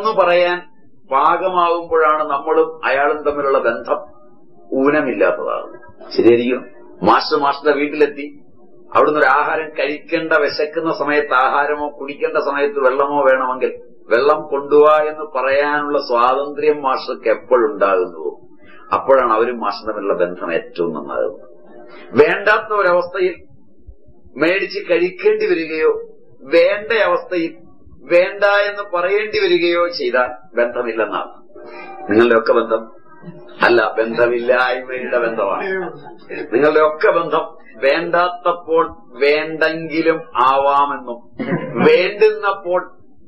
തുറന്നു പറയാൻ പാകമാകുമ്പോഴാണ് നമ്മളും അയാളും തമ്മിലുള്ള ബന്ധം ഊനമില്ലാത്തതാകുന്നത് ശരിയായിരിക്കും മാസ്റ്റർ മാസ്റ്ററുടെ വീട്ടിലെത്തി അവിടുന്ന് ഒരു ആഹാരം കഴിക്കേണ്ട വിശക്കുന്ന സമയത്ത് ആഹാരമോ കുടിക്കേണ്ട സമയത്ത് വെള്ളമോ വേണമെങ്കിൽ വെള്ളം കൊണ്ടുപോവാ എന്ന് പറയാനുള്ള സ്വാതന്ത്ര്യം മാസ്റ്റർക്ക് എപ്പോഴുണ്ടാകുന്നുവോ അപ്പോഴാണ് അവരും മാസ്റ്റർ തമ്മിലുള്ള ബന്ധം ഏറ്റവും നന്നാകുന്നത് വേണ്ടാത്ത ഒരവസ്ഥയിൽ മേടിച്ച് കഴിക്കേണ്ടി വരികയോ വേണ്ട അവസ്ഥയിൽ വേണ്ട എന്ന് പറയേണ്ടി വരികയോ ചെയ്താൽ ബന്ധമില്ലെന്നാണ് നിങ്ങളുടെ ഒക്കെ ബന്ധം അല്ല ബന്ധമില്ലായ്മയുടെ ബന്ധമാണ് നിങ്ങളുടെ ഒക്കെ ബന്ധം വേണ്ടാത്തപ്പോൾ വേണ്ടെങ്കിലും ആവാമെന്നും വേണ്ടുന്നപ്പോൾ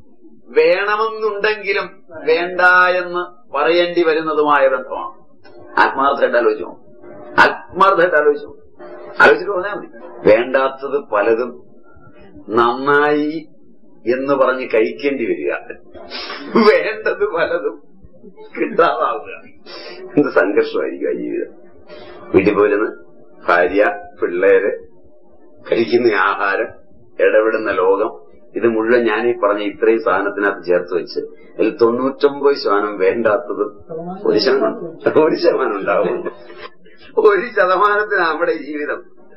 വേണമെന്നുണ്ടെങ്കിലും വേണ്ട എന്ന് പറയേണ്ടി വരുന്നതുമായ ബന്ധമാണ് ആത്മാർത്ഥമായിട്ട് ആലോചിച്ചു ആത്മാർത്ഥമായിട്ട് ആലോചിച്ചു ആലോചിച്ചിട്ട് പറഞ്ഞാൽ മതി വേണ്ടാത്തത് പലതും നന്നായി എന്ന് പറഞ്ഞ് കഴിക്കേണ്ടി വരിക വേണ്ടത് പലതും കിട്ടാതാവുക എന്ത് സംഘർഷമായിരിക്കും ആ ജീവിതം വീട്ടിൽ പോരുന്ന ഭാര്യ പിള്ളേര് കഴിക്കുന്ന ആഹാരം ഇടപെടുന്ന ലോകം ഇത് മുഴുവൻ ഞാൻ ഈ പറഞ്ഞ ഇത്രയും സാധനത്തിനകത്ത് ചേർത്ത് വെച്ച് ഇതിൽ തൊണ്ണൂറ്റൊമ്പത് ശതമാനം വേണ്ടാത്തത് ഒരു ശതമാനം ഒരു ശതമാനം ഉണ്ടാവും ഒരു ശതമാനത്തിന് നമ്മുടെ ജീവിതം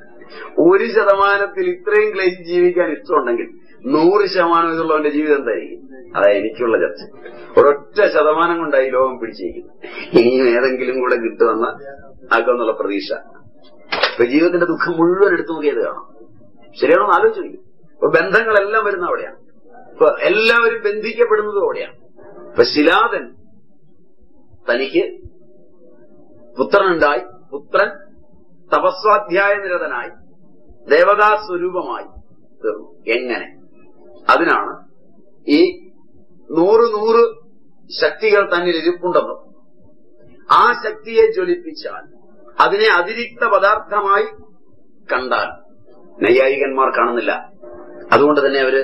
ഒരു ശതമാനത്തിൽ ഇത്രയും ക്ലേശി ജീവിക്കാൻ ഇഷ്ടമുണ്ടെങ്കിൽ നൂറ് ശതമാനം ഇതുള്ളവന്റെ ജീവിതം എന്തായിരിക്കും അതാ എനിക്കുള്ള ചർച്ച ഒരൊറ്റ ശതമാനം കൊണ്ടായി ലോകം പിടിച്ചിരിക്കുന്നത് ഇനിയും ഏതെങ്കിലും കൂടെ കിട്ടുമെന്ന ആക്കുമെന്നുള്ള പ്രതീക്ഷ ഇപ്പൊ ജീവിതത്തിന്റെ ദുഃഖം മുഴുവൻ എടുത്തു നോക്കിയത് കാണാം ശരിയാണോ എന്ന് ആലോചിച്ചു നോക്കി ഇപ്പൊ ബന്ധങ്ങളെല്ലാം വരുന്ന അവിടെയാണ് ഇപ്പൊ എല്ലാവരും ബന്ധിക്കപ്പെടുന്നതും അവിടെയാണ് ഇപ്പൊ ശിലാദൻ തനിക്ക് പുത്രനുണ്ടായി പുത്രൻ തപസ്വാധ്യായ നിരതനായി ദേവതാ സ്വരൂപമായി തീർന്നു എങ്ങനെ അതിനാണ് ഈ നൂറ് നൂറ് ശക്തികൾ തന്നിൽ ഇരിപ്പുണ്ടെന്നും ആ ശക്തിയെ ജ്വലിപ്പിച്ചാൽ അതിനെ അതിരിക്ത പദാർത്ഥമായി കണ്ടാൽ നൈയായികന്മാർ കാണുന്നില്ല അതുകൊണ്ട് തന്നെ അവര്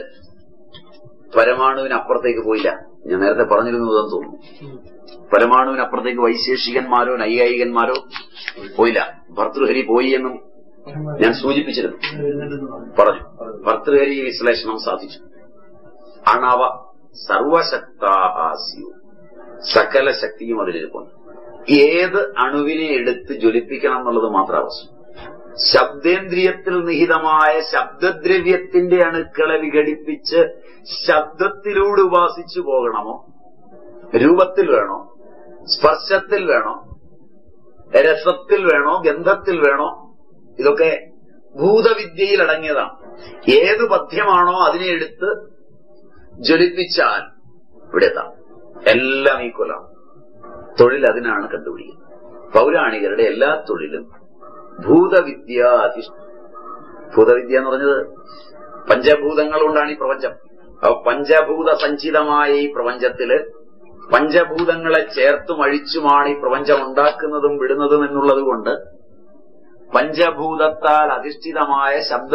പരമാണുവിനപ്പുറത്തേക്ക് പോയില്ല ഞാൻ നേരത്തെ പറഞ്ഞിരുന്നതെന്ന് തോന്നുന്നു പരമാണുവിനപ്പുറത്തേക്ക് വൈശേഷികന്മാരോ നൈയായികന്മാരോ പോയില്ല ഭർതൃഹരി പോയി എന്നും ഞാൻ സൂചിപ്പിച്ചിരുന്നു പറഞ്ഞു ഭർതൃഹരി വിശ്ലേഷണം സാധിച്ചു അണവ സർവശക്താഹാസ്യു സകല ശക്തിയും അതിലിരിപ്പുണ്ട് ഏത് അണുവിനെ എടുത്ത് ജ്വലിപ്പിക്കണം എന്നുള്ളത് മാത്രം ആവശ്യം ശബ്ദേന്ദ്രിയത്തിൽ നിഹിതമായ ശബ്ദദ്രവ്യത്തിന്റെ അണുക്കളെ വിഘടിപ്പിച്ച് ശബ്ദത്തിലൂടെ ഉപാസിച്ചു പോകണമോ രൂപത്തിൽ വേണോ സ്പർശത്തിൽ വേണോ രസത്തിൽ വേണോ ഗന്ധത്തിൽ വേണോ ഇതൊക്കെ ഭൂതവിദ്യയിൽ അടങ്ങിയതാണ് ഏത് പഥ്യമാണോ അതിനെ എടുത്ത് ജ്വലിപ്പിച്ചാൽ ഇവിടെ എത്താം എല്ലാം ഈക്വലാണ് തൊഴിൽ അതിനാണ് കണ്ടുപിടിക്കുന്നത് പൗരാണികരുടെ എല്ലാ തൊഴിലും ഭൂതവിദ്യ അധിഷ്ഠ ഭൂതവിദ്യ എന്ന് പറഞ്ഞത് പഞ്ചഭൂതങ്ങൾ കൊണ്ടാണ് ഈ പ്രപഞ്ചം അപ്പൊ പഞ്ചഭൂത സഞ്ചിതമായ ഈ പ്രപഞ്ചത്തില് പഞ്ചഭൂതങ്ങളെ ചേർത്തും അഴിച്ചുമാണ് ഈ പ്രപഞ്ചം ഉണ്ടാക്കുന്നതും വിടുന്നതും എന്നുള്ളത് കൊണ്ട് പഞ്ചഭൂതത്താൽ അധിഷ്ഠിതമായ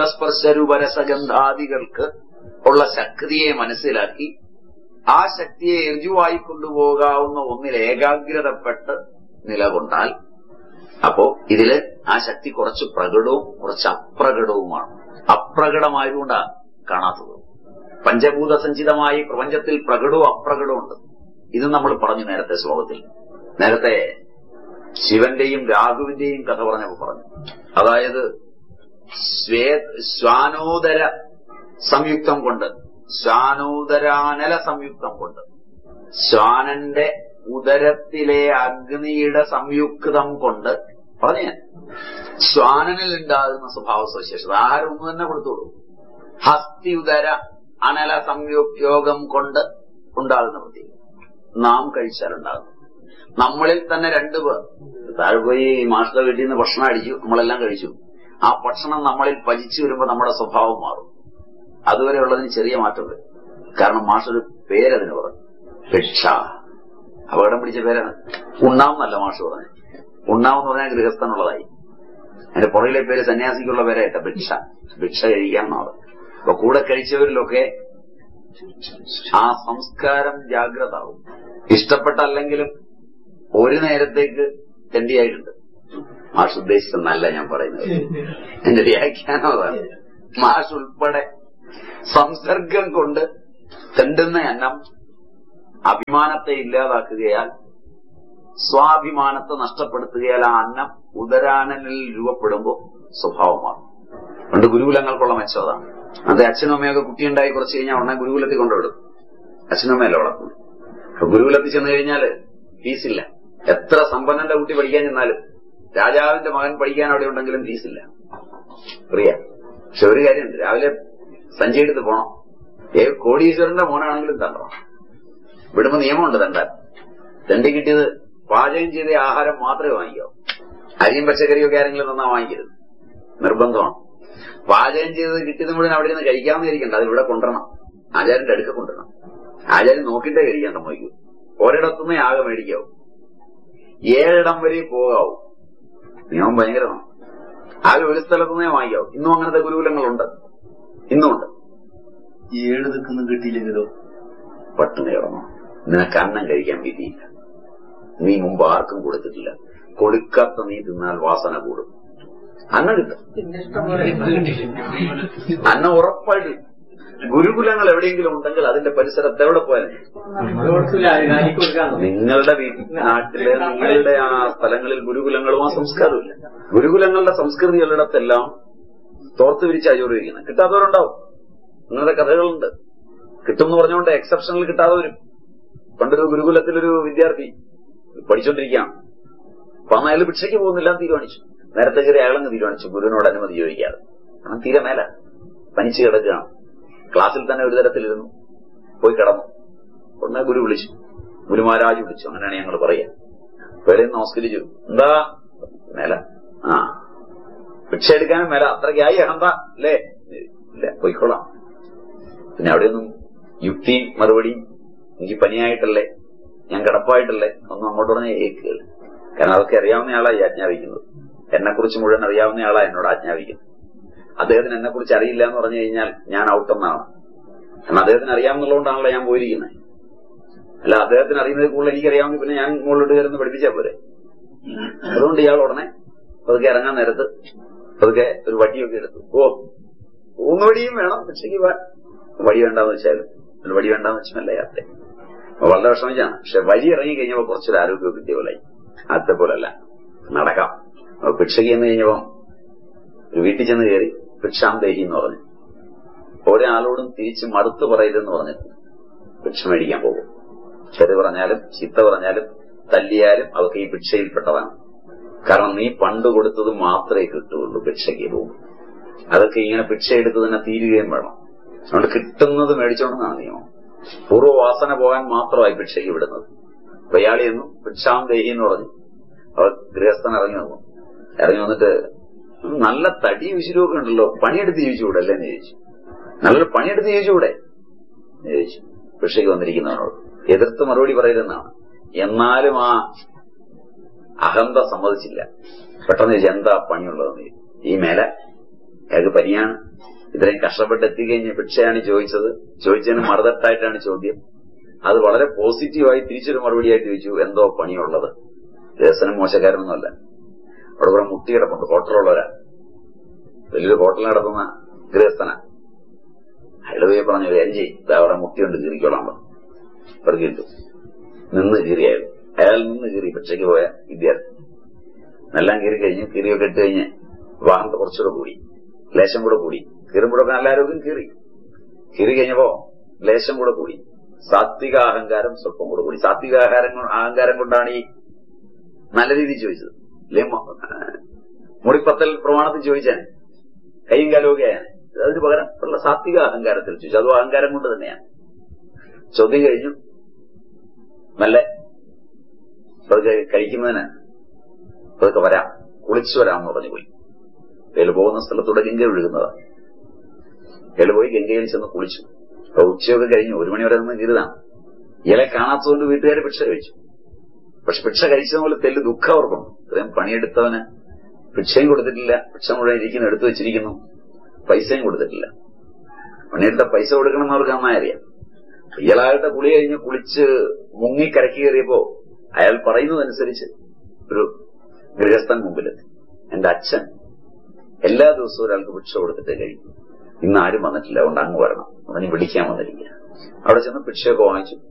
ശബ്ദസ്പർശരൂപരസഗന്ധാദികൾക്ക് ഉള്ള ശക്തിയെ മനസ്സിലാക്കി ആ ശക്തിയെ ഋജുവായി കൊണ്ടുപോകാവുന്ന ഒന്നിൽ ഏകാഗ്രതപ്പെട്ട് നിലകൊണ്ടാൽ അപ്പോ ഇതില് ആ ശക്തി കുറച്ച് പ്രകടവും കുറച്ച് അപ്രകടവുമാണ് അപ്രകടമായതുകൊണ്ടാ കാണാത്തത് പഞ്ചഭൂത സഞ്ചിതമായി പ്രപഞ്ചത്തിൽ പ്രകടവും അപ്രകടവും ഉണ്ട് ഇത് നമ്മൾ പറഞ്ഞു നേരത്തെ ശ്ലോകത്തിൽ നേരത്തെ ശിവന്റെയും രാഘുവിന്റെയും കഥ പറഞ്ഞപ്പോ പറഞ്ഞു അതായത് സ്വേ ശ്വാനോദര സംയുക്തം കൊണ്ട് ശ്വാനോദരാനല സംയുക്തം കൊണ്ട് ശ്വാനന്റെ ഉദരത്തിലെ അഗ്നിയുടെ സംയുക്തം കൊണ്ട് പറഞ്ഞ ശ്വാനനിൽ ഉണ്ടാകുന്ന സ്വഭാവ സവിശേഷത ആഹാരം ഒന്ന് തന്നെ കൊടുത്തോളൂ ഹസ്തി ഉദര അനല സംയോഗം കൊണ്ട് ഉണ്ടാകുന്ന പ്രത്യേകത നാം കഴിച്ചാലുണ്ടാകുന്നു നമ്മളിൽ തന്നെ രണ്ടു പേർ താഴെ പോയി മാസ്റ്റർ വീട്ടിൽ നിന്ന് ഭക്ഷണം അടിച്ചു നമ്മളെല്ലാം കഴിച്ചു ആ ഭക്ഷണം നമ്മളിൽ പതിച്ചു വരുമ്പോൾ നമ്മുടെ സ്വഭാവം മാറും അതുവരെ ഉള്ളതിന് ചെറിയ മാറ്റമുണ്ട് കാരണം മാഷൊരു പേരതിന് പറഞ്ഞു ഭിക്ഷ അപകടം പിടിച്ച പേരാണ് ഉണ്ണാമെന്നല്ല മാഷ് പറഞ്ഞു ഉണ്ണാമെന്ന് പറഞ്ഞാൽ ഗൃഹസ്ഥനുള്ളതായി അതിന്റെ പുറകിലെ പേര് സന്യാസിക്കുള്ള പേരായിട്ട ഭിക്ഷ ഭിക്ഷ കഴിക്കാമെന്നാണ് അപ്പൊ കൂടെ കഴിച്ചവരിലൊക്കെ ആ സംസ്കാരം ജാഗ്രത ആവും ഇഷ്ടപ്പെട്ടല്ലെങ്കിലും ഒരു നേരത്തേക്ക് തെണ്ടിയായിട്ടുണ്ട് മാഷ് ഉദ്ദേശിച്ചെന്നല്ല ഞാൻ പറയുന്നത് എന്റെ വ്യാഖ്യാനം അതാണ് മാഷ് ഉൾപ്പെടെ സംസർഗം കൊണ്ട് തെണ്ടുന്ന അന്നം അഭിമാനത്തെ ഇല്ലാതാക്കുകയാൽ സ്വാഭിമാനത്തെ നഷ്ടപ്പെടുത്തുകയാൽ ആ അന്നം ഉദരാനനിൽ രൂപപ്പെടുമ്പോൾ സ്വഭാവമാണ് പണ്ട് ഗുരുകുലങ്ങൾക്കുള്ള മെച്ചം അതാണ് അത് അച്ഛനും അമ്മയൊക്കെ കുട്ടിയുണ്ടായി കുറച്ച് കഴിഞ്ഞാൽ ഉടനെ ഗുരുകുലത്തിൽ കൊണ്ടുവിടും അച്ഛനും അമ്മയല്ല വളർത്തുന്നത് അപ്പൊ ഗുരുകുലത്തിൽ ചെന്ന് കഴിഞ്ഞാല് ഫീസില്ല എത്ര സമ്പന്നന്റെ കുട്ടി പഠിക്കാൻ ചെന്നാലും രാജാവിന്റെ മകൻ പഠിക്കാൻ അവിടെ ഉണ്ടെങ്കിലും ഫീസില്ല പ്രിയ പക്ഷെ ഒരു കാര്യമുണ്ട് രാവിലെ സഞ്ചി എടുത്ത് പോണം ഏ കോടീശ്വരന്റെ മോനാണെങ്കിലും തണ്ടണം വിടുമ്പോ നിയമമുണ്ട് തണ്ടാൻ തണ്ടി കിട്ടിയത് പാചകം ചെയ്ത ആഹാരം മാത്രമേ വാങ്ങിക്കാവൂ അരിയും പച്ചക്കറിയും ഒക്കെ ആരെങ്കിലും തന്നാ വാങ്ങിക്കരുത് നിർബന്ധമാണ് പാചകം ചെയ്തത് കിട്ടിയത് മുഴുവൻ അവിടെ നിന്ന് കഴിക്കാമെന്ന് ഇരിക്കണ്ട അത് ഇവിടെ കൊണ്ടുവരണം ആചാര്യന്റെ അടുക്ക കൊണ്ടുവരണം ആചാര്യൻ നോക്കിയിട്ടേ കഴിക്കാൻ സമ്മതിക്കൂ ഒരിടത്തുനിന്നേ ആകെ മേടിക്കാവൂ ഏഴിടം വരെ പോകാവൂ നിയമം ഭയങ്കരമാണ് ആകെ ഒരു സ്ഥലത്തുനിന്നേ വാങ്ങിക്കാവൂ ഇന്നും അങ്ങനത്തെ ഗുരുകുലങ്ങളുണ്ട് ഇന്നുമുണ്ട് ഏഴ് നിൽക്കുന്ന കിട്ടിയില്ലെങ്കിലോ പട്ടിണി കിടന്നു നിനക്ക് അന്നം കഴിക്കാൻ വിധിയില്ല നീ മുമ്പ് ആർക്കും കൊടുത്തിട്ടില്ല കൊടുക്കാത്ത നീ തിന്നാൽ വാസന കൂടും അന്നം കിട്ടും അന്നം ഉറപ്പായിട്ട് കിട്ടും. ഗുരുകുലങ്ങൾ എവിടെയെങ്കിലും ഉണ്ടെങ്കിൽ അതിന്റെ പരിസരത്ത് എവിടെ പോയാലും നിങ്ങളുടെ വീ- നാട്ടിലെ നിങ്ങളുടെ ആ സ്ഥലങ്ങളിൽ ഗുരുകുലങ്ങളും ആ സംസ്കാരവും ഇല്ല ഗുരുകുലങ്ങളുടെ സംസ്കൃതികളിടത്തെല്ലാം തോർത്ത് വിരിച്ച് അജോറിയിരിക്കുന്നത് കിട്ടാത്തവരുണ്ടാവും അങ്ങനത്തെ കഥകളുണ്ട് കിട്ടും എന്ന് പറഞ്ഞുകൊണ്ട് എക്സെപ്ഷനിൽ കിട്ടാതെ വരും പണ്ടൊരു ഗുരുകുലത്തിലൊരു വിദ്യാർത്ഥി പഠിച്ചുകൊണ്ടിരിക്കുകയാണ് അപ്പൊ അന്ന് അയാൾ ഭിക്ഷയ്ക്ക് പോകുന്നില്ല എന്ന് തീരുമാനിച്ചു നേരത്തെ കയറി അയാളങ്ങ് തീരുമാനിച്ചു ഗുരുവിനോട് അനുമതി ചോദിക്കാതെ കാരണം തീരെ മേല പനിച്ചു കിടക്കുകയാണ് ക്ലാസ്സിൽ തന്നെ ഒരു തരത്തിലിരുന്നു പോയി കിടന്നു ഉടനെ ഗുരു വിളിച്ചു ഗുരു മഹാരാജ് വിളിച്ചു അങ്ങനെയാണ് ഞങ്ങൾ പറയാ വേറെ നമസ്കരിച്ചു എന്താ മേല ആ ഭിക്ഷ എടുക്കാനും മേല അത്രയ്ക്കായി അഹന്ത അല്ലേ ഇല്ല പോയിക്കോളാം പിന്നെ അവിടെയൊന്നും യുക്തി മറുപടി എനിക്ക് പനിയായിട്ടല്ലേ ഞാൻ കിടപ്പായിട്ടല്ലേ ഒന്നും അങ്ങോട്ട് പറഞ്ഞ ഏക്കുകയില്ല കാരണം അതൊക്കെ അറിയാവുന്ന ആളാ ഈ ആജ്ഞാപിക്കുന്നത് എന്നെ കുറിച്ച് മുഴുവൻ അറിയാവുന്ന ആളാ എന്നോട് ആജ്ഞാപിക്കുന്നത് അദ്ദേഹത്തിന് എന്നെ കുറിച്ച് അറിയില്ല എന്ന് പറഞ്ഞു കഴിഞ്ഞാൽ ഞാൻ ഔട്ടെന്നാണ് കാരണം അദ്ദേഹത്തിന് അറിയാവുന്നതുകൊണ്ടാണല്ലോ ഞാൻ പോയിരിക്കുന്നത് അല്ല അദ്ദേഹത്തിന് അറിയുന്നത് കൂടുതൽ എനിക്കറിയാവുന്ന പിന്നെ ഞാൻ മുകളിലോട്ട് കയറുന്ന പഠിപ്പിച്ചാൽ പോരെ അതുകൊണ്ട് ഇയാൾ ഉടനെ പതുക്കെ ഇറങ്ങാൻ നേരത്ത് പതുക്കെ ഒരു വടിയൊക്കെ എടുത്തു ഓ ഊന്നുവടിയും വേണം പക്ഷേക്ക് വടി വേണ്ടാന്ന് വെച്ചാലും ഒരു വടി വേണ്ടാന്ന് വെച്ചാൽ മെല്ലെ യാത്ര അപ്പൊ വളരെ വിഷമിച്ചാണ് പക്ഷെ വഴി ഇറങ്ങി കഴിഞ്ഞപ്പോ കുറച്ചൊരു ആരോഗ്യം കിട്ടിയ പോലെ ആദ്യത്തെ പോലല്ല നടക്കാം അപ്പൊ ഭിക്ഷയ്ക്ക് എന്ന് കഴിഞ്ഞപ്പോ ഒരു വീട്ടിൽ ചെന്ന് കയറി ഭിക്ഷാം ദേഹി എന്ന് പറഞ്ഞു ഒരാളോടും തിരിച്ച് മടുത്ത് പറയരുതെന്ന് പറഞ്ഞിട്ട് ഭിക്ഷ മേടിക്കാൻ പോകും ചെറു പറഞ്ഞാലും ചിത്ത പറഞ്ഞാലും തല്ലിയാലും അതൊക്കെ ഈ ഭിക്ഷയിൽപ്പെട്ടതാണ് കാരണം നീ പണ്ട് കൊടുത്തത് മാത്രമേ കിട്ടുള്ളൂ ഭിക്ഷയ്ക്ക് പോകും അതൊക്കെ ഇങ്ങനെ ഭിക്ഷ എടുത്ത് തന്നെ തീരുകയും വേണം അതുകൊണ്ട് കിട്ടുന്നത് മേടിച്ചോണ്ടെന്നാണ് നിയമം പൂർവ്വവാസന പോകാൻ മാത്രമായി ഭിക്ഷയ്ക്ക് വിടുന്നത് അപ്പൊ ഇയാളി എന്നു ഭിക്ഷാം ദേഹി എന്ന് പറഞ്ഞു അവർ ഗൃഹസ്ഥൻ ഇറങ്ങി വന്നു ഇറങ്ങി വന്നിട്ട് "ഉം, നല്ല തടി വിശുരമൊക്കെ ഉണ്ടല്ലോ പണിയെടുത്ത് ജീവിച്ചുകൂടെ അല്ലേ എന്ന് ചോദിച്ചു നല്ലൊരു പണിയെടുത്ത് ജീവിച്ചുകൂടെ എന്ന് ചോദിച്ചു ഭിക്ഷയ്ക്ക് വന്നിരിക്കുന്നവനോട് എതിർത്ത് മറുപടി പറയരുതെന്നാണ് എന്നാലും ആ അഹന്ത സമ്മതിച്ചില്ല പെട്ടെന്ന് ചോദിച്ചു എന്താ പണിയുള്ളതെന്ന് ചോദിച്ചു. ഈ മേല അയാൾക്ക് പനിയാണ് ഇത്രയും കഷ്ടപ്പെട്ട് എത്തിക്കഴിഞ്ഞ് ഭിക്ഷയാണ് ചോദിച്ചത് ചോദിച്ചതിന് മറുതട്ടായിട്ടാണ് ചോദ്യം അത് വളരെ പോസിറ്റീവായി തിരിച്ചൊരു മറുപടിയായിട്ട് ചോദിച്ചു എന്തോ പണിയുള്ളത് രസനം മോശക്കാരനൊന്നുമല്ല അവിടെ കുറെ മുട്ടി കിടപ്പുണ്ട് ഹോട്ടലുള്ളവരാ വലിയൊരു ഹോട്ടലിൽ നടത്തുന്ന ഗൃഹസ്ഥനാ അയാള് പോയി പറഞ്ഞു ഒരു അഞ്ചി ഇതാ അവിടെ മുട്ടിയുണ്ട് കീറിക്കോളാൻ പറഞ്ഞു അവർ കിട്ടും നിന്ന് കീറിയായിരുന്നു അയാൾ നിന്ന് കീറി പക്ഷേക്ക് പോയ വിദ്യാർത്ഥി എല്ലാം കീറി കഴിഞ്ഞ് കീറിയൊക്കെ ഇട്ട് കഴിഞ്ഞ് വാഹനത്തെ കുറച്ചുകൂടെ കൂടി ലേശം കൂടെ കൂടി കീറുമ്പോഴൊക്കെ നല്ല ആരോഗ്യം കീറി കീറി കഴിഞ്ഞപ്പോ ലേശം കൂടെ കൂടി സാത്വിക അഹങ്കാരം സ്വല്പം കൂടെ കൂടി സാത്വിക ആഹാരം കൊ- അഹങ്കാരം കൊണ്ടാണ് ഈ നല്ല രീതിയിൽ ചോദിച്ചത് അല്ലെ മുറിപ്പത്തൽ പ്രമാണത്തിൽ ചോദിച്ചാണ് കൈയും കാലമൊക്കെ ആയാണ് അതിന് പകരം ഉള്ള സാത്വിക അഹങ്കാരത്തിൽ ചോദിച്ചു അതും അഹങ്കാരം കൊണ്ട് തന്നെയാണ് ചോദ്യം കഴിഞ്ഞു നല്ല പതുക്കെ കഴിക്കുന്നതിന് പതുക്കെ വരാം കുളിച്ചു വരാമെന്ന് പറഞ്ഞു പോയി അയാൾ പോകുന്ന സ്ഥലത്തൂടെ ഗംഗ ഒഴുകുന്നതാണ് അയാൾ പോയി ഗംഗയിൽ ചെന്ന് കുളിച്ചു അപ്പൊ ഉച്ചയൊക്കെ കഴിഞ്ഞു ഒരു മണി വരെ നിന്ന് കീറുതാണ് ഇയാളെ കാണാത്തതുകൊണ്ട് വീട്ടുകാർ ഭിക്ഷ കഴിച്ചു പക്ഷെ ഭിക്ഷ കഴിച്ചത് പോലെ തെല്ല് ദുഃഖം അവർക്കുണ്ട് ഇത്രയും പണിയെടുത്തവന് ഭിക്ഷയും കൊടുത്തിട്ടില്ല ഭിക്ഷ മുഴുവൻ ഇരിക്കുന്നു എടുത്തു വെച്ചിരിക്കുന്നു പൈസയും കൊടുത്തിട്ടില്ല പണിയെടുത്ത പൈസ കൊടുക്കണം എന്ന് അവർക്ക് നന്നായി അറിയാം ഇയാളായിട്ട് കുളി കഴിഞ്ഞ് കുളിച്ച് മുങ്ങി കരക്കി കയറിയപ്പോ അയാൾ പറയുന്നതനുസരിച്ച് ഒരു ഗൃഹസ്ഥൻ മുമ്പിലെത്തി എന്റെ അച്ഛൻ എല്ലാ ദിവസവും ഒരാൾക്ക് ഭിക്ഷ കൊടുത്തിട്ട് കഴിക്കും ഇന്ന് ആരും വന്നിട്ടില്ല അതുകൊണ്ട് അങ്ങ് വരണം അവന് വിളിക്കാൻ വന്നിരിക്കുക അവിടെ ചെന്ന് ഭിക്ഷയൊക്കെ വാങ്ങിച്ചു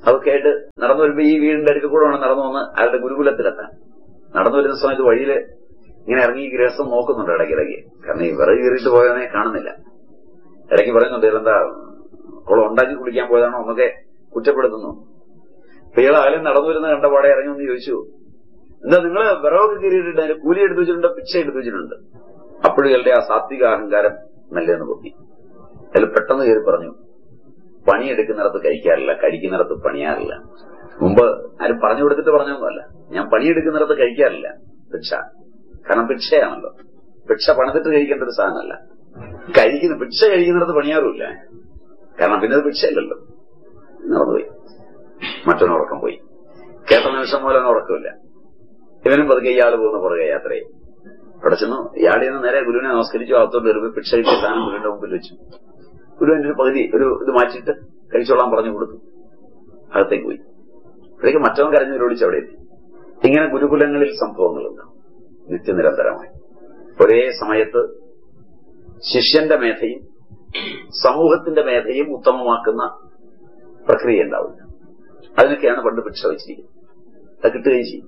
അതൊക്കെ ആയിട്ട് നടന്നു വരുമ്പോ ഈ വീടിന്റെ അടുക്കൽ കൂടെ വേണം നടന്നു വന്ന് അയാളുടെ ഗുരുകുലത്തിലെത്താൻ നടന്നു വരുന്ന സമയത്ത് വഴിയില് ഇങ്ങനെ ഇറങ്ങി ഈ ഗൃഹസ്ഥം നോക്കുന്നുണ്ട് ഇടയ്ക്കിടയ്ക്ക് കാരണം ഈ വിറക് കയറിയിട്ട് പോയവനെ കാണുന്നില്ല ഇടയ്ക്ക് പറയുന്നുണ്ട് ഇതെന്താ കുളം ഉണ്ടാക്കി കുടിക്കാൻ പോയതാണോ എന്നൊക്കെ കുറ്റപ്പെടുത്തുന്നു അപ്പൊ ഇയാൾ ആദ്യം നടന്നു വരുന്ന കണ്ട പാടെ ഇറങ്ങി ഒന്ന് ചോദിച്ചു എന്താ നിങ്ങള് വിറകൊക്കെ കീറിയിട്ടുണ്ട് അതിന് കൂലി എടുത്തു വെച്ചിട്ടുണ്ട് പിച്ച എടുത്തു വെച്ചിട്ടുണ്ട് അപ്പോഴും ഇയാളുടെ ആ സാത്വിക അഹങ്കാരം മെല്ലെ ഒന്ന് പൊത്തി അയാൾ പെട്ടെന്ന് കയറി പറഞ്ഞു പണിയെടുക്കുന്നിടത്ത് കഴിക്കാറില്ല കഴിക്കുന്നിടത്ത് പണിയാറില്ല മുമ്പ് ആരും പറഞ്ഞു കൊടുത്തിട്ട് പറഞ്ഞൊന്നുമല്ല ഞാൻ പണിയെടുക്കുന്നിടത്ത് കഴിക്കാറില്ല ഭിക്ഷ കാരണം ഭിക്ഷയാണല്ലോ ഭിക്ഷ പണിതിട്ട് കഴിക്കേണ്ട ഒരു സാധനമല്ല കഴിക്കുന്ന ഭിക്ഷ കഴിക്കുന്നിടത്ത് പണിയാറുമില്ല കാരണം പിന്നെ അത് ഭിക്ഷയല്ലല്ലോ നടന്നുപോയി മറ്റൊന്ന് ഉറക്കം പോയി കേട്ട നിമിഷം പോലെ ഉറക്കമില്ല ഇവനും പതുക്കെ ഇയാൾ പോകുന്ന പുറകെ യാത്രയെ അവിടെ ചെന്നു ഇയാളിൽ നിന്ന് നേരെ ഗുരുവിനെ നമസ്കരിച്ചു അകത്തോട്ട് വരുമ്പോൾ ഭിക്ഷ കിട്ടിയ സാധനം ഗുരുവിന്റെ മുമ്പിൽ വെച്ചു ഗുരു എന്റെ ഒരു പകുതി ഒരു ഇത് മാറ്റിയിട്ട് കഴിച്ചോളാൻ പറഞ്ഞു കൊടുത്തു അകത്തേക്ക് പോയി അപ്പോഴേക്ക് മറ്റവൻ കരഞ്ഞു വിരോടിച്ച് അവിടെ എത്തി ഇങ്ങനെ ഗുരുകുലങ്ങളിൽ സംഭവങ്ങളുണ്ട് നിത്യനിരന്തരമായി ഒരേ സമയത്ത് ശിഷ്യന്റെ മേധയും സമൂഹത്തിന്റെ മേധയും ഉത്തമമാക്കുന്ന പ്രക്രിയ ഉണ്ടാവില്ല അതിനൊക്കെയാണ് പണ്ട് ഭിക്ഷ വെച്ചിരിക്കുന്നത് അത് കിട്ടുകയും ചെയ്യും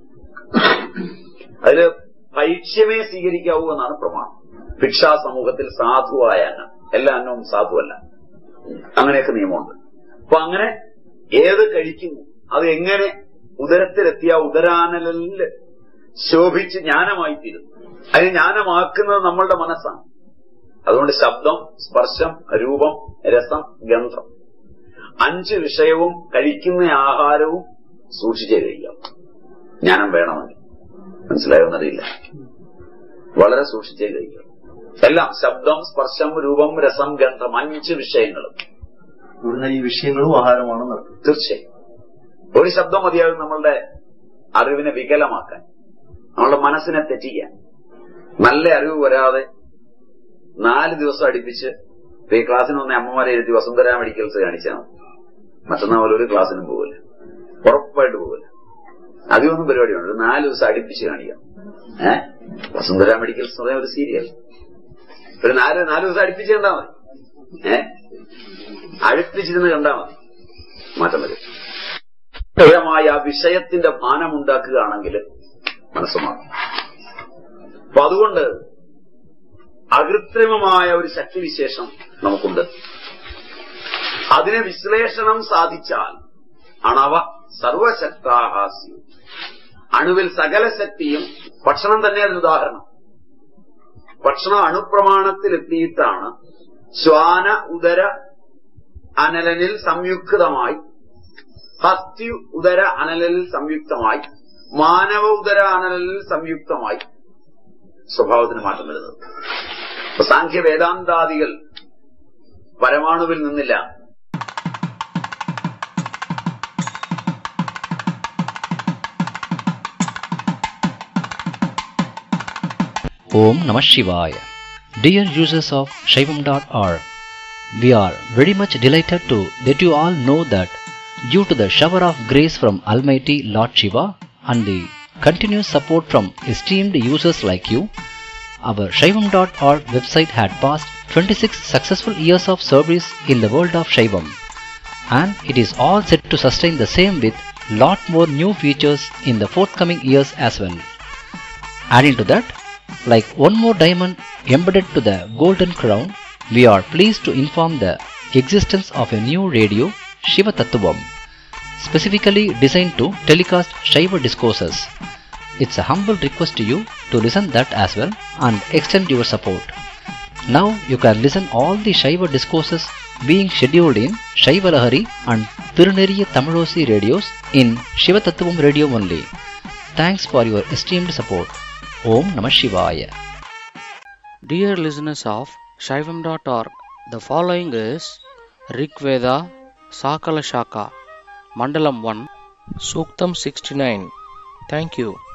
അതില് ഭൈക്ഷ്യമേ സ്വീകരിക്കാവൂ എന്നാണ് പ്രമാണം ഭിക്ഷാ സമൂഹത്തിൽ സാധുവായ അന്നം എല്ലാ അന്നവും സാധുവല്ല അങ്ങനെയൊക്കെ നിയമമുണ്ട് അപ്പൊ അങ്ങനെ ഏത് കഴിക്കുന്നു അത് എങ്ങനെ ഉദരത്തിലെത്തിയ ഉദരാനലില് ശോഭിച്ച് ജ്ഞാനമായി തീരുന്നു അതിന് ജ്ഞാനമാക്കുന്നത് നമ്മളുടെ മനസ്സാണ് അതുകൊണ്ട് ശബ്ദം സ്പർശം രൂപം രസം ഗന്ധം അഞ്ച് വിഷയവും കഴിക്കുന്ന ആഹാരവും സൂക്ഷിച്ചേ കഴിക്കാം ജ്ഞാനം വേണമെങ്കിൽ മനസ്സിലായോന്നറിയില്ല വളരെ സൂക്ഷിച്ചേ കഴിക്കാം എല്ലാം ശബ്ദം സ്പർശം രൂപം രസം ഗന്ധം അഞ്ച് വിഷയങ്ങളും ഇവിടുന്ന് ഈ വിഷയങ്ങളും ആഹാരമാണെന്ന് അർത്ഥം തീർച്ചയായും ഒരു ശബ്ദം മതിയാകും നമ്മളുടെ അറിവിനെ വികലമാക്കാൻ നമ്മളുടെ മനസ്സിനെ തെറ്റിക്കാൻ നല്ല അറിവ് വരാതെ നാല് ദിവസം അടുപ്പിച്ച് ഇപ്പൊ ഈ ക്ലാസ്സിന് വന്ന അമ്മമാരെ ഇരുത്തി വസുന്ധര മെഡിക്കൽസ് കാണിച്ചാൽ മതി മറ്റന്നാൾ പോലെ ഒരു ക്ലാസ്സിനും പോകില്ല ഉറപ്പായിട്ട് പോകില്ല അതിയൊന്നും പരിപാടിയുണ്ട് ഒരു നാല് ദിവസം അടുപ്പിച്ച് കാണിക്കാം ഏഹ് വസുന്ധര മെഡിക്കൽസ് എന്ന് പറയുന്ന ഒരു സീരിയൽ ഒരു നാല് നാല് ദിവസം അടുപ്പിച്ച് കണ്ടാ മതി ഏഹ് അടുപ്പിച്ചിരുന്ന് കണ്ടാ മതി മാറ്റം വരും സ്ഥിരമായ ആ വിഷയത്തിന്റെ ഭാനമുണ്ടാക്കുകയാണെങ്കിൽ മനസ്സ് മാറും അപ്പൊ അതുകൊണ്ട് അകൃത്രിമമായ ഒരു ശക്തിവിശേഷം നമുക്കുണ്ട് അതിനെ വിശ്ലേഷണം സാധിച്ചാൽ അണവ സർവശക്താഹാസ്യം അണുവിൽ സകല ശക്തിയും ഭക്ഷണം തന്നെ അതിന് ഉദാഹരണം ഭക്ഷണം അണുപ്രമാണത്തിലെത്തിയിട്ടാണ് ശ്വാന ഉദര അനലനിൽ സംയുക്തമായി ഹസ്തി ഉദര അനലനിൽ സംയുക്തമായി മാനവ ഉദര അനലനിൽ സംയുക്തമായി സ്വഭാവത്തിന് മാറ്റം വരുന്നത് അപ്പൊ സാഖ്യ വേദാന്താദികൾ പരമാണുവിൽ നിന്നില്ല Om Namah Shivaya. Dear users of Shaivam.org, we are very much delighted to let you all know that due to the shower of grace from Almighty Lord Shiva and the continuous support from esteemed users like you, our Shaivam.org website had passed 26 successful years of service in the world of Shaivam and it is all set to sustain the same with lot more new features in the forthcoming years as well. Adding to that, like one more diamond embedded to the golden crown, we are pleased to inform the existence of a new radio, Shiva Tattvam, specifically designed to telecast Shiva discourses. It's a humble request to you to listen that as well and extend your support. Now you can listen all the Shiva discourses being scheduled in Shiva Lahari and Tiruneriya Tamilosi radios in Shiva Tattvam radio only. Thanks for your esteemed support. Om Namah Shivaya. Dear listeners of Shaivam.org, the following is Rig Veda Sakala Shaka, Mandalam 1, Suktam 69. Thank you.